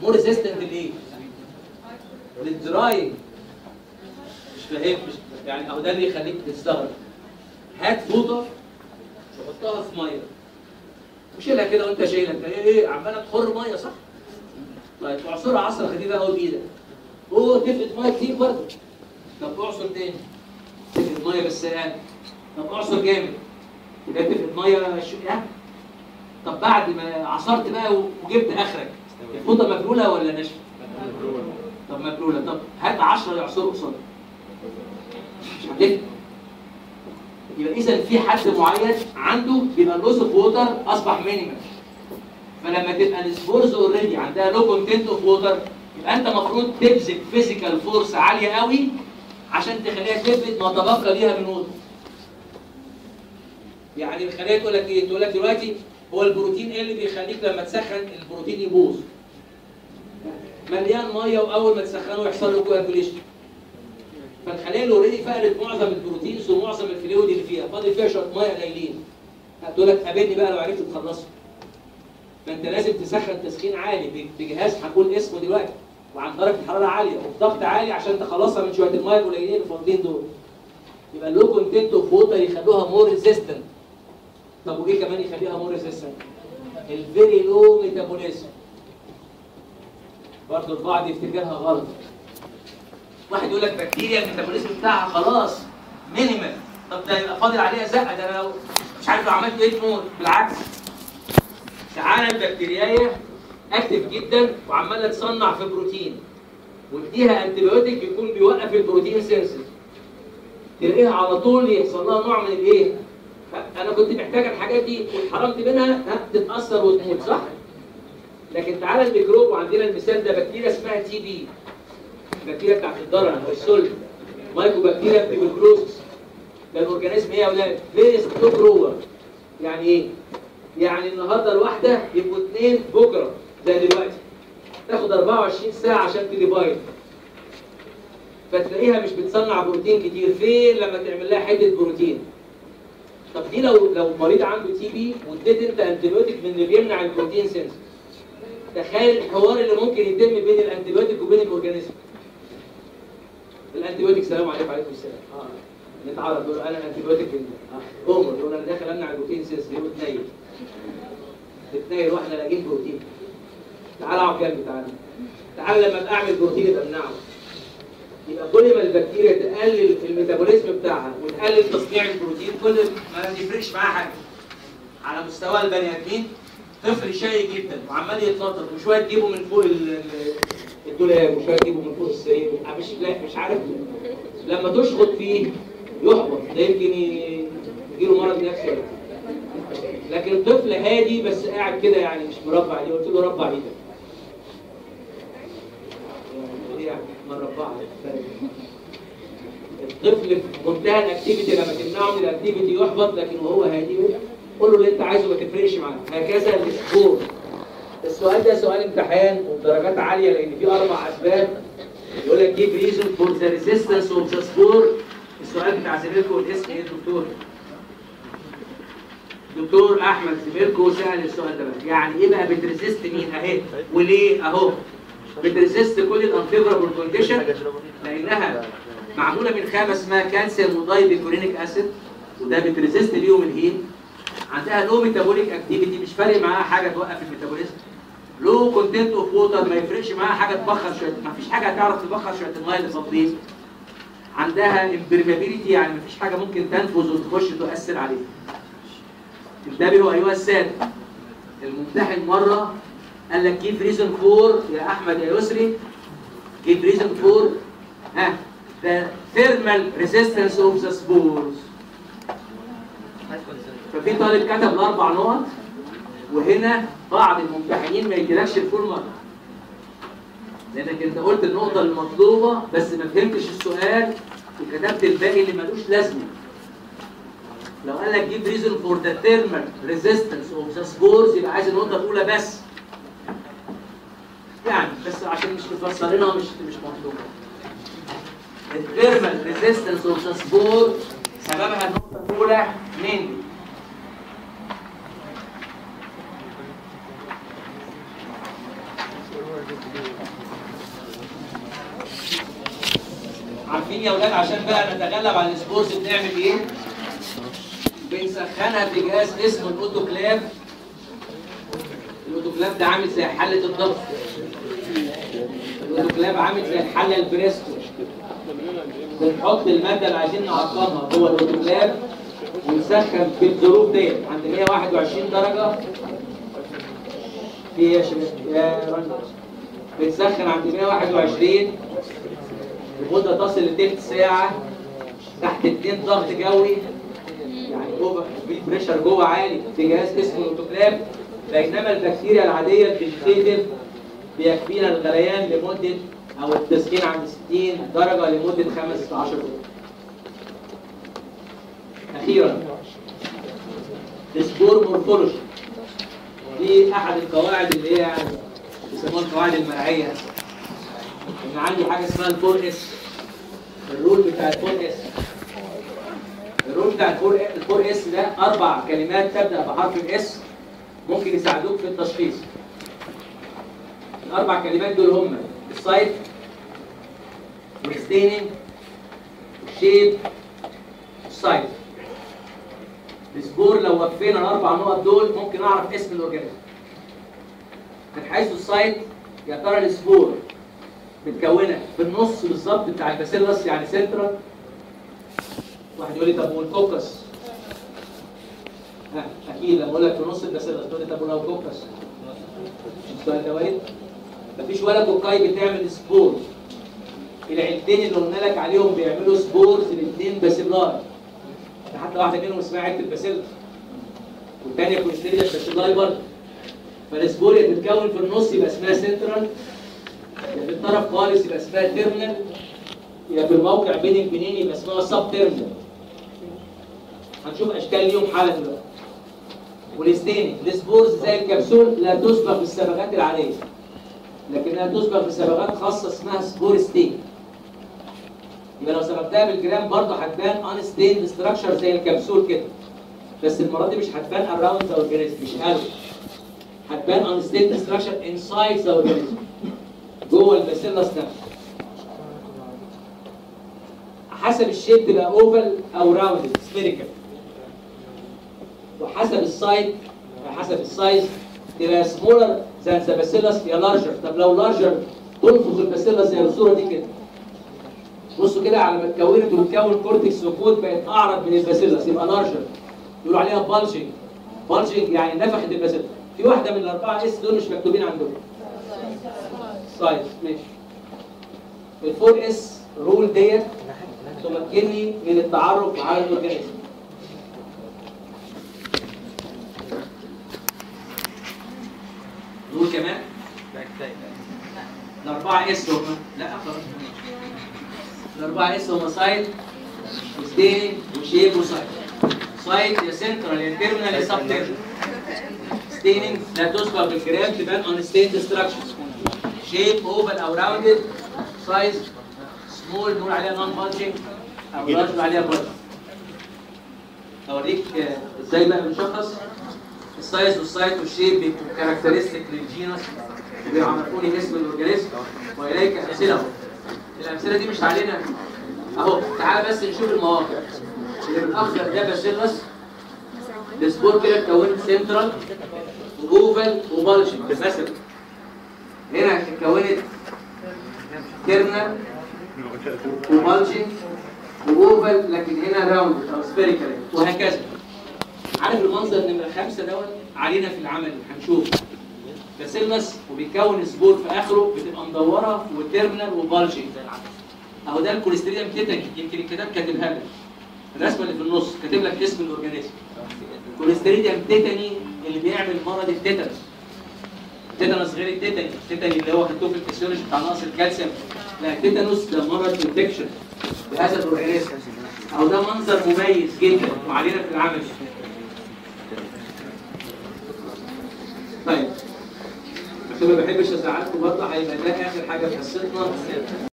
مور ريزيستنت لايه؟ للدراينج مش فاهم مش يعني اهو ده اللي يخليك تستغرب هات فوطه وحطها في ميه وشيلها كده وانت شايلها انت ايه ايه عماله تخر ميه صح؟ طيب اعصرها عصره خفيفه قوي بايدك اوه تفقد ميه كتير برضه طب اعصر تاني تفقد ميه بس يعني طب اعصر جامد يبقى تفقد ميه شو يعني طب بعد ما عصرت بقى وجبت اخرك الفوطه مبلوله ولا ناشفه؟ طب مبلوله طب هات 10 يعصروا قصادك مش هتفرق يبقى اذا في حد معين عنده بيبقى اللوس اوف ووتر اصبح مينيمال فلما تبقى السبورز اوريدي عندها لو كونتنت اوف ووتر يبقى انت المفروض تبذل فيزيكال فورس عاليه قوي عشان تخليها تثبت ما تبقى ليها من ووتر يعني الخليه تقول لك ايه؟ تقول لك دلوقتي هو البروتين ايه اللي بيخليك لما تسخن البروتين يبوظ؟ مليان ميه واول ما تسخنه يحصل له كواجوليشن فالخلايا اللي اوريدي فقدت معظم البروتينز ومعظم الفلويد اللي فيها فاضل فيها شويه ميه قليلين هتقول لك قابلني بقى لو عرفت تخلصه فانت لازم تسخن تسخين عالي بجهاز هقول اسمه دلوقتي وعن درجه حراره عاليه وضغط عالي عشان تخلصها من شويه الميه القليلين اللي فاضلين دول يبقى اللو كونتنت اوف ووتر يخلوها مور ريزيستنت طب وايه كمان يخليها مور ريزيستنت الفيري لو ميتابوليزم برضه البعض يفتكرها غلط واحد يقول لك بكتيريا الميتابوليزم بتاعها خلاص مينيمال طب ده يبقى فاضل عليها زقه ده أنا لو مش عارف لو عملت ايه تموت بالعكس تعالى البكتيريايه اكتف جدا وعماله تصنع في بروتين واديها انتبيوتيك يكون بيوقف البروتين سينسز تلاقيها على طول يحصل لها نوع من الايه؟ انا كنت محتاج الحاجات دي واتحرمت منها ها تتاثر وتموت صح؟ لكن تعالى الميكروب وعندنا المثال ده بكتيريا اسمها تي بي البكتيريا بتاعت الضرر او السل مايكرو بكتيريا تيبركلوزس ده الاورجانيزم ايه يا اولاد؟ فيري سلو جروور يعني ايه؟ يعني النهارده الواحده يبقوا اثنين بكره زي دلوقتي تاخد 24 ساعه عشان تديفايد فتلاقيها مش بتصنع بروتين كتير فين لما تعمل لها حته بروتين طب دي لو لو مريض عنده تي بي واديت انت انتيبيوتيك من اللي بيمنع البروتين سينس تخيل الحوار اللي ممكن يتم بين الانتيبيوتيك وبين الاورجانيزم الانتيبيوتيك سلام عليكم وعليكم السلام اه نتعرف دول انا الانتيبيوتيك اه اومر دول انا داخل امنع البروتين سينس يقول تنيل تتنيل واحنا لاقيين بروتين تعال اقعد جنبي تعالى تعال لما ابقى اعمل بروتين يبقى امنعه يبقى كل ما البكتيريا تقلل الميتابوليزم بتاعها وتقلل تصنيع البروتين كل ما يفرقش معاها حاجه على مستوى البني ادمين طفل شقي جدا وعمال يتنطط وشويه تجيبه من فوق ال- ال- الدولاب وشويه تجيبه من فوق السرير مش لا مش عارف لما تشخط فيه يحبط ده يمكن ي- يجيله مرض نفسي ولا لكن طفل هادي بس قاعد كده يعني مش مربع ايديه قلت له ربع ايدك يعني يعني مربعها الطفل في منتهى الاكتيفيتي لما تمنعه من الاكتيفيتي يحبط لكن وهو هادي قول له اللي انت عايزه ما تفرقش معاه هكذا السكور السؤال ده سؤال امتحان وبدرجات عاليه لان في اربع اسباب يقول لك جيب ريزون فور ذا ريزيستنس اوف ذا سبور السؤال بتاع زميلكم الاسم ايه يا دكتور؟ دكتور احمد زميلكم سال السؤال ده بقى يعني ايه بقى بتريزيست مين اهي وليه اهو بتريزيست كل الانفيفرابل كونديشن لانها معموله من خامه اسمها كالسيوم ودايبيكورينيك اسيد وده بتريزيست ليهم الهيت عندها لو ميتابوليك اكتيفيتي مش فارق معاها حاجه توقف الميتابوليزم لو كونتنت اوف ووتر ما يفرقش معاها حاجه تبخر شويه ما فيش حاجه هتعرف تبخر شويه الميه اللي فاضلين عندها امبرمابيليتي يعني ما فيش حاجه ممكن تنفذ وتخش تؤثر عليها انتبهوا ايها الساده الممتحن مره قال لك جيب ريزون فور يا احمد يا يسري جيب ريزون فور ها the thermal resistance of the spores ففي طالب كتب الاربع نقط وهنا بعض الممتحنين ما يجيلكش الفول مره لانك انت قلت النقطه المطلوبه بس ما فهمتش السؤال وكتبت الباقي اللي ملوش لازمه لو قال لك جيب ريزون فور ذا ثيرمال ريزيستنس اوف ذا سبورز يبقى عايز النقطه الاولى بس يعني بس عشان مش مفسرينها مش مش مطلوبه الثيرمال ريزيستنس اوف ذا سبور سببها النقطه الاولى مين عارفين يا اولاد عشان بقى نتغلب على السبورز بنعمل ايه؟ بنسخنها في جهاز اسمه الاوتوكلاف الاوتوكلاف ده عامل زي حله الضغط الاوتوكلاف عامل زي الحله البريستو بنحط الماده اللي عايزين نعقمها جوه الاوتوكلاف ونسخن في الظروف ديت عند 121 درجه في يا شباب يا رنا بتسخن عند 121 المده تصل لتلت ساعه تحت اتنين ضغط جوي يعني جوه في بريشر جوه عالي في جهاز اسمه الاوتوكلاف بينما البكتيريا العاديه الفيجيتيف بيكفينا الغليان لمده او التسخين عند 60 درجه لمده 15 دقيقه. اخيرا السبور مورفولوجي دي احد القواعد اللي هي يعني بيسموها القواعد المرعيه ان عندي حاجه اسمها الفور اس الرول بتاع الفور اس الرول بتاع الفور الفور اس ده اربع كلمات تبدا بحرف الاس ممكن يساعدوك في التشخيص الاربع كلمات دول هم السايت والستيننج والشيب والسايت السبور لو وفينا الاربع نقط دول ممكن اعرف اسم الاورجانيزم من حيث السايت يا ترى السبور متكونه في النص بالظبط بتاع الباسيلس يعني سنترال واحد يقول لي طب والكوكس ها اكيد لما اقول لك في نص الباسيلس تقول لي طب ولو كوكس مش السؤال ده وارد مفيش ولا كوكاي بتعمل سبور العيلتين اللي قلنا لك عليهم بيعملوا سبورز الاثنين باسيلاي ده حتى واحده منهم اسمها عيله الباسيلس والثانيه كونستيريا باسيلاي برضه فالسبور اللي بتتكون في النص يبقى اسمها سنترال يا في الطرف خالص يبقى اسمها تيرمينال يا في الموقع بين البنين يبقى اسمها سب تيرمينال هنشوف اشكال ليهم حاله دلوقتي والستيننج السبورز زي الكبسول لا تسبق بالصبغات العاديه لكنها تسبق بصبغات خاصه اسمها سبور ستين يبقى لو صبغتها بالجرام برضه هتبان ان ستين ستراكشر زي الكبسول كده بس المره دي مش هتبان اراوند ذا اورجانيزم مش قوي هتبان ان ستين ستراكشر انسايد ذا اورجانيزم جوه الباسيلس نفسه حسب الشيب تبقى اوفال او راوند سفيريكال وحسب السايد حسب السايز تبقى سمولر زي ذا باسيلس يا لارجر طب لو لارجر تنفخ الباسيلس زي الصوره دي كده بصوا كده على ما اتكونت وتكون كورتكس وكود بقت اعرض من الباسيلس يبقى لارجر يقولوا عليها بالجنج بالجنج يعني نفخت الباسيلس في واحده من الاربعه اس دول مش مكتوبين عندكم سايز ماشي الفور اس رول ديت تمكنني من التعرف على الاورجانيزم رول كمان الأربعة اس هم لا خلاص الأربعة اس هم سايد وستين وشيب وسايد سايد يا سنترال يا تيرمينال يا سب تيرمينال ستيننج لا تسبق بالجرام تبان اون ستين ستراكشر شيب اوفال او راوندد سايز سمول نقول عليها نون بانشنج او لارج نقول عليها بانشنج اوريك آه، ازاي بقى بنشخص السايز والسايت والشيب بيبقوا كاركترستيك للجينس بيعرفوني اسم الاورجانيزم واليك امثله الامثله دي مش علينا اهو تعال بس نشوف المواقع اللي بالاخضر ده باسيلس السبور كده اتكونت سنترال واوفال وبالجنج مثلا هنا اتكونت تيرنال وبالجنج واوفال لكن هنا راوند او سفيريكال وهكذا عارف المنظر نمرة خمسة دوت علينا في العمل هنشوف باسيلس وبيكون سبور في اخره بتبقى مدوره وتيرمينال وبالجنج زي العدس اهو ده الكوليستريديم تيتاني يمكن الكتاب كاتبها لك الرسمه اللي في النص كاتب لك اسم الاورجانيزم الكوليستريديم تيتاني اللي بيعمل مرض التيتانس التيتانوس غير التيتاني التيتاني اللي هو خدتوه في الفسيولوجي بتاع نقص الكالسيوم لا التيتانوس ده مرض انفكشن بهذا الاورجانيزم اهو ده منظر مميز جدا وعلينا في العمل طيب عشان ما بحبش ازعلكم برضه هيبقى ده اخر حاجه في قصتنا